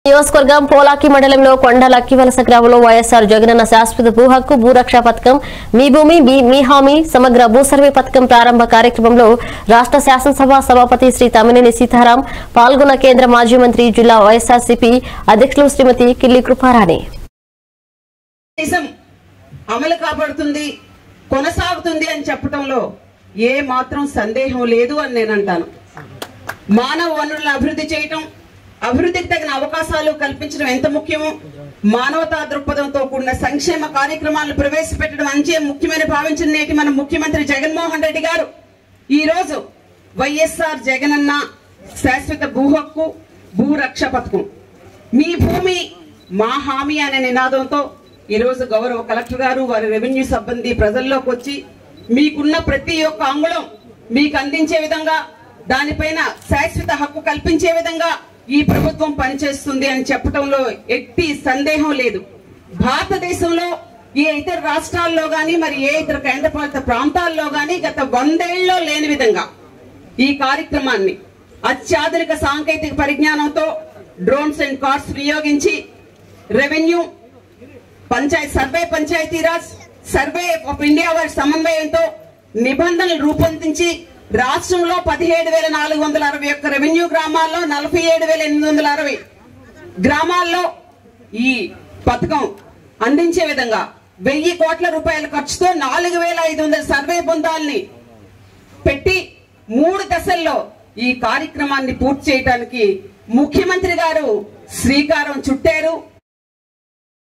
నియోజకవర్గం పోలాకి మండలంలో కొండ లక్కివలస గ్రామంలో వైఎస్ఆర్ జగనన్న శాశ్వత భూ హక్కు భూరక్ష పథకం మీ భూమి మీ మీ హామీ సమగ్ర భూ సర్వే పథకం ప్రారంభ కార్యక్రమంలో రాష్ట్ర శాసనసభ సభాపతి శ్రీ తమ్మినేని సీతారాం పాల్గొన్న కేంద్ర మాజీ మంత్రి జిల్లా వైఎస్ఆర్సీపీ అధ్యక్షులు శ్రీమతి కిల్లి కృపారాణి దేశం అమలు కాబడుతుంది కొనసాగుతుంది అని చెప్పడంలో ఏ మాత్రం సందేహం లేదు అని నేను అంటాను మానవ వనరులను అభివృద్ధి చేయటం అభివృద్ధికి తగిన అవకాశాలు కల్పించడం ఎంత ముఖ్యమో మానవతా దృక్పథంతో కూడిన సంక్షేమ కార్యక్రమాలను ప్రవేశపెట్టడం అంచే ముఖ్యమైన భావించిన నేటి మన ముఖ్యమంత్రి జగన్మోహన్ రెడ్డి గారు ఈ రోజు వైఎస్ఆర్ జగనన్న శాశ్వత భూ హక్కు భూరక్ష పథకం మీ భూమి మా హామీ అనే నినాదంతో ఈ రోజు గౌరవ కలెక్టర్ గారు వారి రెవెన్యూ సిబ్బంది ప్రజల్లోకి వచ్చి మీకున్న ప్రతి ఒక్క అంగుళం మీకు అందించే విధంగా దానిపైన శాశ్వత హక్కు కల్పించే విధంగా ఈ ప్రభుత్వం పనిచేస్తుంది అని చెప్పడంలో ఎట్టి సందేహం లేదు భారతదేశంలో ఏ ఇతర రాష్ట్రాల్లో గాని మరి ఏ ఇతర కేంద్రపాలిత ప్రాంతాల్లో గాని గత వందేళ్లలో లేని విధంగా ఈ కార్యక్రమాన్ని అత్యాధునిక సాంకేతిక పరిజ్ఞానంతో డ్రోన్స్ అండ్ కార్స్ వినియోగించి revenue panchayat survey Panchayati Raj survey of India వారి సమన్వయంతో నిబంధనలు రూపొందించి రాష్ట్రంలో పదిహేడు వేల నాలుగు వందల అరవై ఒక్క రెవెన్యూ గ్రామాల్లో నలభై ఏడు వేల ఎనిమిది వందల అరవై గ్రామాల్లో ఈ పథకం అందించే విధంగా వెయ్యి కోట్ల రూపాయల ఖర్చుతో నాలుగు వేల ఐదు వందల సర్వే బృందాల్ని పెట్టి మూడు దశల్లో ఈ కార్యక్రమాన్ని పూర్తి చేయడానికి ముఖ్యమంత్రి గారు శ్రీకారం చుట్టారు